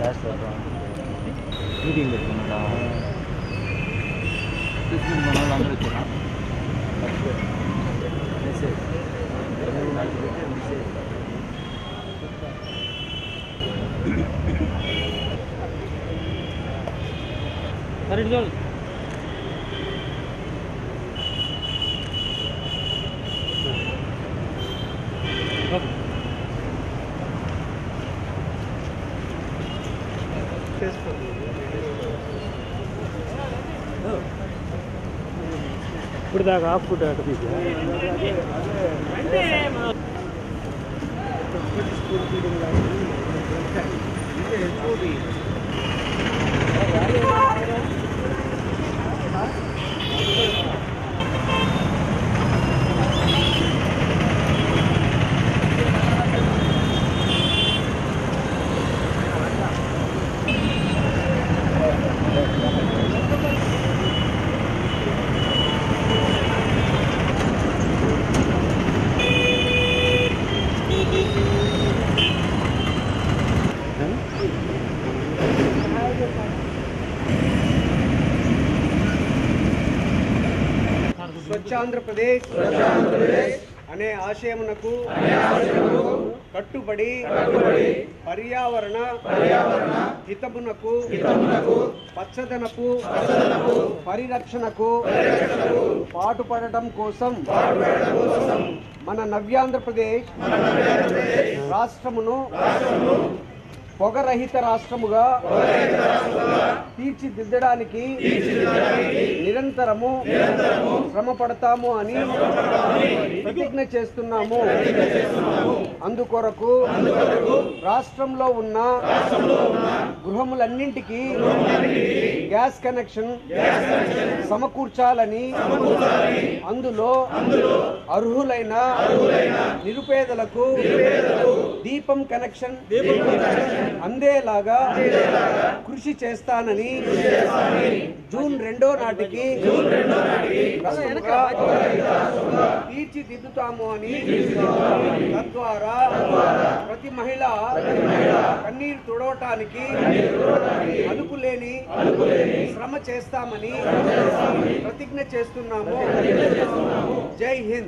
చేస్తారు మీటింగ్ పెట్టుకున్నాడా తీసుకుని మన వాళ్ళు అందరూ వచ్చారా మెసేజ్ మెసేజ్ సరే ఇటు చూడు ఇప్పుడు దాకా ఆఫ్ ఫుడ్ అటు తీసి స్వచ్ఛాంధ్రప్రదేశ్ అనే ఆశయమునకు కట్టుబడి పర్యావరణ హితమునకు పచ్చదనపు పరిరక్షణకు పాటుపడటం కోసం మన నవ్యాంధ్రప్రదేశ్ రాష్ట్రమును పొగరహిత రాష్ట్రముగా తీర్చిదిద్దడానికి నిరంతరము శ్రమ పడతాము అని ప్రతిజ్ఞ చేస్తున్నాము అందుకొరకు రాష్ట్రంలో ఉన్న గృహములన్నింటికి గ్యాస్ కనెక్షన్ సమకూర్చాలని అందులో అర్హులైన నిరుపేదలకు దీపం కనెక్షన్ అందేలాగా కృషి చేస్తానని జూన్ రెండో నాటికి రాష్ట్రంగా తీర్చిదిద్దుతాము అని తద్వారా ప్రతి మహిళ కన్నీరు తుడవటానికి అదుపులేని శ్రమ చేస్తామని ప్రతిజ్ఞ చేస్తున్నాము జై హింద్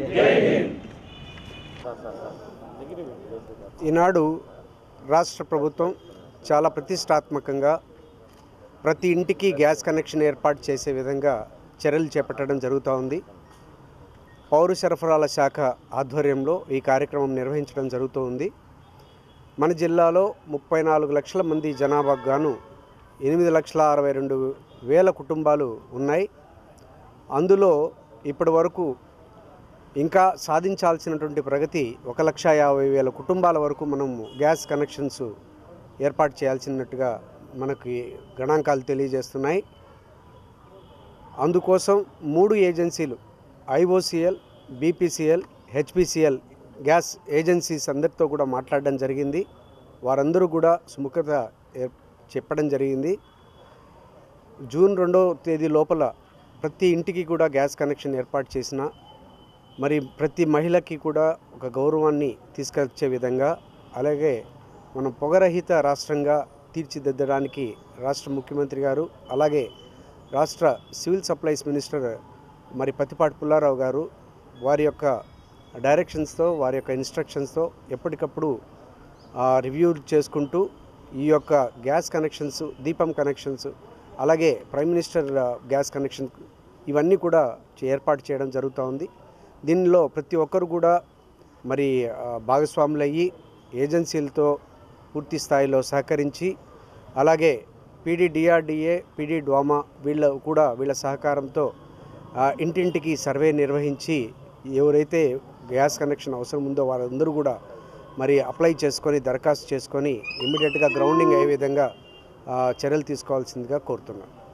ఈనాడు రాష్ట్ర ప్రభుత్వం చాలా ప్రతిష్టాత్మకంగా ప్రతి ఇంటికి గ్యాస్ కనెక్షన్ ఏర్పాటు చేసే విధంగా చర్యలు చేపట్టడం జరుగుతూ ఉంది పౌర సరఫరాల శాఖ ఆధ్వర్యంలో ఈ కార్యక్రమం నిర్వహించడం జరుగుతూ ఉంది మన జిల్లాలో ముప్పై నాలుగు లక్షల మంది జనాభాకు గాను ఎనిమిది లక్షల అరవై రెండు వేల కుటుంబాలు ఉన్నాయి అందులో ఇప్పటి వరకు ఇంకా సాధించాల్సినటువంటి ప్రగతి ఒక లక్ష యాభై వేల కుటుంబాల వరకు మనం గ్యాస్ కనెక్షన్స్ ఏర్పాటు చేయాల్సినట్టుగా మనకి గణాంకాలు తెలియజేస్తున్నాయి అందుకోసం మూడు ఏజెన్సీలు IOCL BPCL HPCL gas agencies అందరితో కూడా మాట్లాడడం జరిగింది వారందరూ కూడా సుముఖత ఏర్- చెప్పడం జరిగింది జూన్ రెండో తేదీ లోపల ప్రతి ఇంటికి కూడా గ్యాస్ కనెక్షన్ ఏర్పాటు చేసిన మరి ప్రతి మహిళకి కూడా ఒక గౌరవాన్ని తీసుకొచ్చే విధంగా అలాగే మనం పొగరహిత రాష్ట్రంగా తీర్చిదిద్దడానికి రాష్ట్ర ముఖ్యమంత్రి గారు అలాగే రాష్ట్ర సివిల్ సప్లైస్ మినిస్టర్ మరి పత్తిపాటి పుల్లారావు గారు వారి యొక్క డైరెక్షన్స్తో వారి యొక్క ఇన్స్ట్రక్షన్స్తో ఎప్పటికప్పుడు రివ్యూ చేసుకుంటూ ఈ యొక్క గ్యాస్ కనెక్షన్స్ దీపం కనెక్షన్స్ అలాగే ప్రైమ్ మినిస్టర్ ఆ, గ్యాస్ కనెక్షన్ ఇవన్నీ కూడా చే- ఏర్పాటు చేయడం జరుగుతూ ఉంది దీనిలో ప్రతి ఒక్కరు కూడా మరి ఆ, భాగస్వాములయ్యి ఏజెన్సీలతో పూర్తి స్థాయిలో సహకరించి అలాగే పీడీ డిఆర్డిఏ పీడీ డ్వామా వీళ్ళ కూడా వీళ్ళ సహకారంతో ఆ, ఇంటింటికి సర్వే నిర్వహించి ఎవరైతే గ్యాస్ కనెక్షన్ అవసరం ఉందో వారందరూ కూడా మరి అప్లై చేసుకొని దరఖాస్తు చేసుకొని ఇమ్మీడియట్గా గ్రౌండింగ్ అయ్యే విధంగా ఆ, చర్యలు తీసుకోవాల్సిందిగా కోరుతున్నాను